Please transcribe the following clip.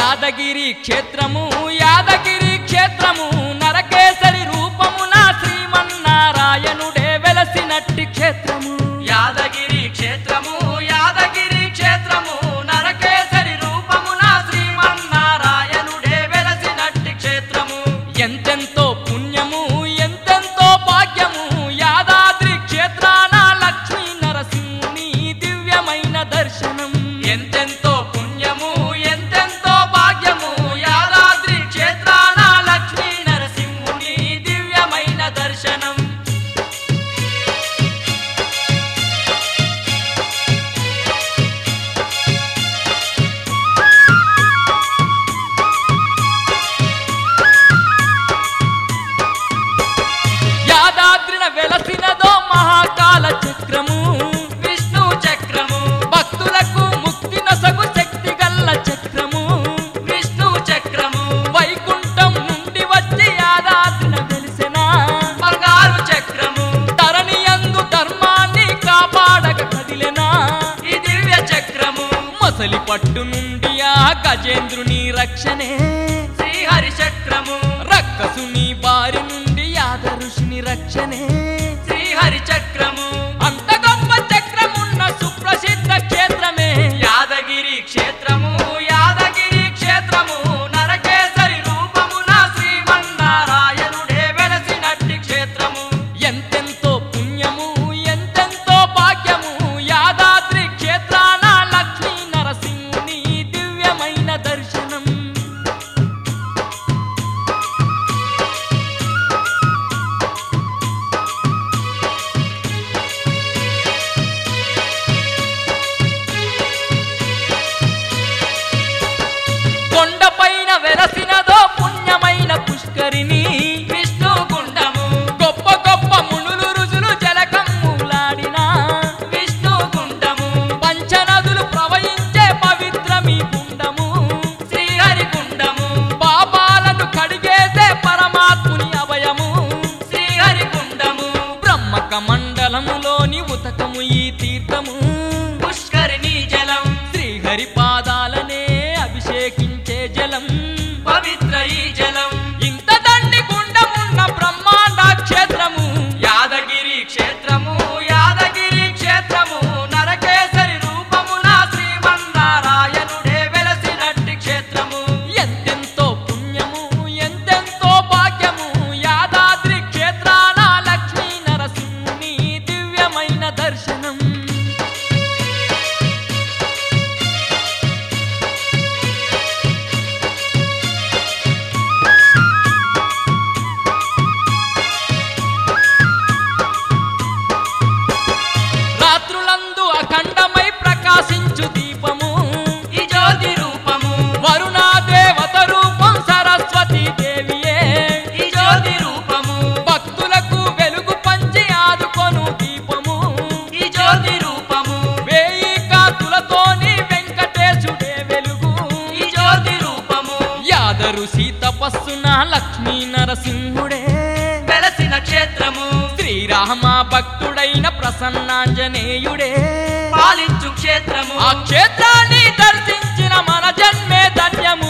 యాదగిరి క్షేత్రము యాదగిరి క్షేత్రము నరకేసరి రూపమున శ్రీమన్నారాయణుడే వెలసినట్టి క్షేత్రము యాదగిరి క్షేత్రము యాదగిరి క్షేత్రము నరకేసరి రూపమున శ్రీమన్నారాయణుడే వెలసినట్టి క్షేత్రము ఎంతెంతో పుణ్యము ఎంతెంతో భాగ్యము యాదాద్రి క్షేత్రాన లక్ష్మీ నరసింహుని దివ్యమైన దర్శనం ఎంతెంతో పుణ్యము ఎంతెంతో భాగ్యము యాదాద్రి క్షేత్రాన లక్ష్మీ నరసింహుని దివ్యమైన దర్శనం యాదాద్రిన వెలసినదో మహాకాల చక్రము విష్ణు చక్రము భక్తులకు ముక్తి నొసగు శక్తి గల్ల చక్రము విష్ణు చక్రము వైకుంఠం నుండి వచ్చి యాదాద్రిన వెలిసిన బంగారు చక్రము ధరణి యందు ధర్మాన్ని కాపాడక కదిలెనా ఈ దివ్య చక్రము మొసలి పట్టు నుండి ఆ గజేంద్రుని రక్షణే శ్రీహరి చక్రము రక్కసుని బారి నుండి యాద ఋషిని రక్షణే శ్రీహరి చక్రము అంత గొప్ప చక్రమున్న సుప్రసిద్ధ క్షేత్రమే యాదగిరి క్షేత్రము యాదగిరి క్షేత్రము నరకేసరి రూపమున శ్రీమన్నారాయణుడే వెలసినట్టి క్షేత్రము ఎంతెంతో పుణ్యము ఎంతెంతో భాగ్యము యాదాద్రి క్షేత్రాన లక్ష్మీ నరసింహుని దివ్యమైన దర్శనం కొండపైన వెలసినదో పుణ్యమైన పుష్కరిణి విష్ణు గుండము గొప్ప గొప్ప మునులు రుజులు జలకమ్ములాడిన విష్ణు గుండము పంచనదులు ప్రవహించే పవిత్రమీ గుండము శ్రీహరి గుండము పాపాలను కడిగేసే పరమాత్ముని అభయము శ్రీహరి గుండము బ్రహ్మక మండలములోని ఉతకము ఈ తీర్థము పుష్కరిణి జలం శ్రీహరి పాదాలనే అభిషేకించే జలం పవిత్ర ఈ జలం ఇంత దండి గుండమున్న బ్రహ్మాండ క్షేత్రము యాదగిరి క్షేత్రము యాదగిరి క్షేత్రము నరకేసరి రూపమున శ్రీమన్నారాయణుడే వెలసినట్టి క్షేత్రము ఎంతెంతో పుణ్యము ఎంతెంతో భాగ్యము యాదాద్రి క్షేత్రాన లక్ష్మీ నరసింహుని దివ్యమైన దర్శనం రాత్రులందు అఖండమై ప్రకాశించు దీపము ఈ జ్యోతి రూపము వరుణా దేవత రూపం సరస్వతి దేవియే ఈ జ్యోతి రూపము భక్తులకు వెలుగు పంచి ఆదుకొను దీపము ఈ జ్యోతి రూపము వేయి కాంతులతోని వెంకటేశుడే వెలుగు ఈ జ్యోతి రూపము యాదరు సీత తపస్సున లక్ష్మీ నరసింహుడే వెలసిన క్షేత్రము శ్రీరామ భక్తుడైన ప్రసన్నాంజనేయుడే పాలించు క్షేత్రము ఆ క్షేత్రాన్ని దర్శించిన మన జన్మే ధన్యము